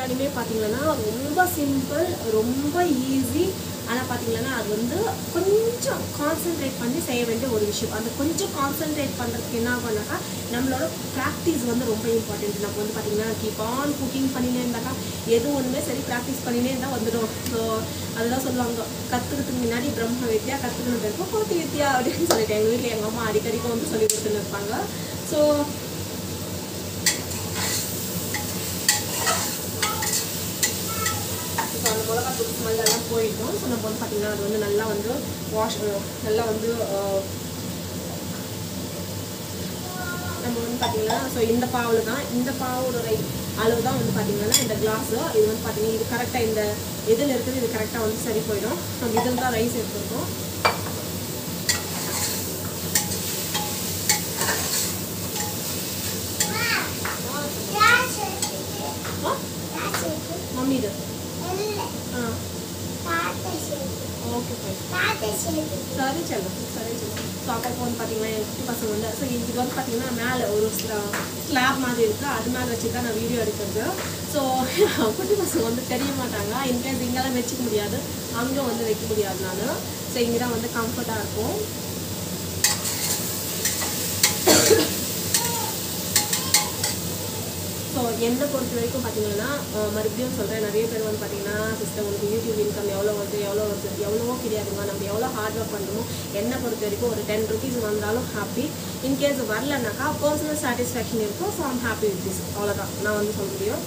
பிரியாணியுமே பார்த்தீங்கன்னா ரொம்ப சிம்பிள் ரொம்ப ஈஸி ஆனால் பார்த்தீங்கன்னா அது வந்து கொஞ்சம் கான்சென்ட்ரேட் பண்ணி செய்ய வேண்டிய ஒரு விஷயம் அந்த கொஞ்சம் கான்சென்ட்ரேட் பண்ணுறதுக்கு என்ன பண்ணாக்கா நம்மளோட ப்ராக்டிஸ் வந்து ரொம்ப இம்பார்ட்டன்ட் நம்ம வந்து பார்த்தீங்கன்னா கீப் ஆன் குக்கிங் பண்ணினே இருந்தாக்கா எது ஒன்றுமே சரி ப்ராக்டிஸ் பண்ணினே இருந்தால் வந்துடும் ஸோ அதுதான் சொல்லுவாங்க கற்றுக்கிறதுக்கு முன்னாடி பிரம்ம வித்யா கற்றுக்கணும் இருக்கும் கோட்டி வித்யா அப்படின்னு சொல்லிட்டு எங்கள் வீட்டில் எங்கள் அம்மா அடிக்கடிக்கு வந்து சொல்லி கொடுத்துன்னு இருப்பாங்க ஸோ ஸோ அந்த மிளகா தூள் ஸ்மெல் எல்லாம் போயிடும் ஸோ நம்ம வந்து பார்த்திங்கன்னா அது வந்து நல்லா வந்து வாஷ் நல்லா வந்து அஹ், நம்ம வந்து பார்த்திங்கன்னா ஸோ இந்த பாவில் தான் இந்த பாவோட ரை அளவு தான் வந்து பார்த்திங்கன்னா இந்த கிளாஸு இது வந்து பார்த்திங்கன்னா இது கரெக்டாக இந்த இதில் இருக்குது இது கரெக்டாக வந்து சரி போயிடும் நம்ம இதில் தான் ரைஸ் எடுத்துருக்கோம் ஆ மம்மி இது ஆ ஓகே ஃபைன் சரி செல்லம் சரி செல்லம் ஸோ அப்பப்போ வந்து பார்த்தீங்கன்னா என் குட்டி பசங்க வந்து ஸோ இது வந்து பார்த்தீங்கன்னா மேலே ஒரு ஸ்லாப் மாதிரி இருக்குது அது மேலே வச்சு தான் நான் வீடியோ எடுக்கிறது ஸோ குட்டி பசங்க வந்து தெரிய மாட்டாங்க இன்கேஸ் இங்கெல்லாம் வச்சுக்க முடியாது அங்கே வந்து வைக்க முடியாது நான் ஸோ இங்கே தான் வந்து கம்ஃபர்ட்டாக இருக்கும் ஸோ என்னை பொறுத்த வரைக்கும் பார்த்தீங்கன்னா அஹ், மறுபடியும் சொல்கிறேன் நிறைய பேர் வந்து பார்த்தீங்கன்னா சிஸ்டம் உங்களுக்கு யூடியூப் இன்கம் எவ்வளோ வருது எவ்வளோ வருது எவ்வளவோ கிடையாதுங்க நம்ம எவ்வளோ ஹார்ட் ஒர்க் பண்ணுறோமோ என்னை பொறுத்த வரைக்கும் ஒரு டென் ருபீஸ் வந்தாலும் ஹாப்பி இன்கேஸ் வரலனாக்கா பர்சனல் சாட்டிஸ்ஃபேக்ஷன் இருக்கும் so I'm happy with this அவ்வளோதான் நான் வந்து சொல்ல முடியும்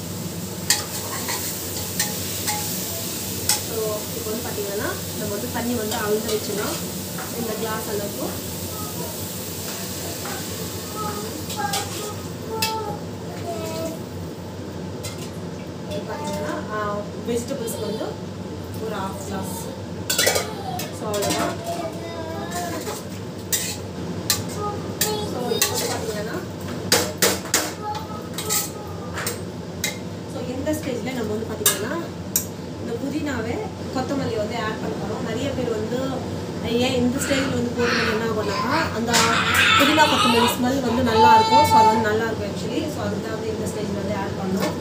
ஸோ இப்போ வந்து பார்த்தீங்கன்னா நம்ம வந்து தண்ணி வந்து அழுந்த வச்சுக்கலாம் இந்த கிளாஸ் அளவுக்கு இது பார்த்தீங்கன்னா வெஜிடபிள்ஸ்க்கு வந்து ஒரு ஹாஃப் கிளாஸ் ஸோ அவ்வளோதான் ஸோ இப்போ வந்து பார்த்தீங்கன்னா ஸோ இந்த ஸ்டேஜில் நம்ம வந்து பார்த்தீங்கன்னா இந்த புதினாவை கொத்தமல்லி வந்து ஆட் பண்ண போகிறோம் நிறைய பேர் வந்து ஏன் இந்த ஸ்டைல் வந்து போடுறது என்ன பண்ணாக்கா அந்த புதினா கொத்தமல்லி ஸ்மெல் வந்து நல்லா இருக்கும் ஸோ அது வந்து நல்லா இருக்கும் ஆக்சுவலி ஸோ அதுதான் வந்து இந்த ஸ்டேஜில் வந்து ஆட் பண்ணோம்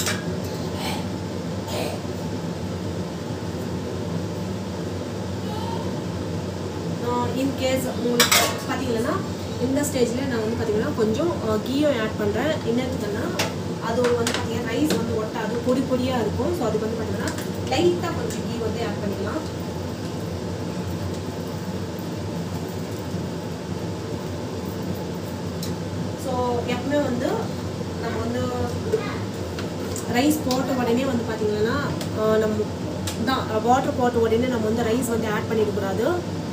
இன்கேஸ் உங்களுக்கு பார்த்தீங்கன்னா இந்த ஸ்டேஜில் நான் வந்து பார்த்தீங்கன்னா கொஞ்சம் கீயும் ஆட் பண்ணுறேன் என்னதுக்குன்னா அது ஒரு வந்து பார்த்தீங்கன்னா ரைஸ் வந்து ஒட்டாது பொடி பொடியாக இருக்கும் ஸோ அதுக்கு வந்து பார்த்தீங்கன்னா லைட்டாக கொஞ்சம் கீ வந்து ஆட் பண்ணிக்கலாம் ஸோ எப்பவுமே வந்து நம்ம வந்து ரைஸ் போட்ட உடனே வந்து பார்த்தீங்கன்னா ஆஹ் நம்ம தான் வாட்டர் போட்ட உடனே நம்ம வந்து ரைஸ் வந்து ஆட் பண்ணிடக்கூடாது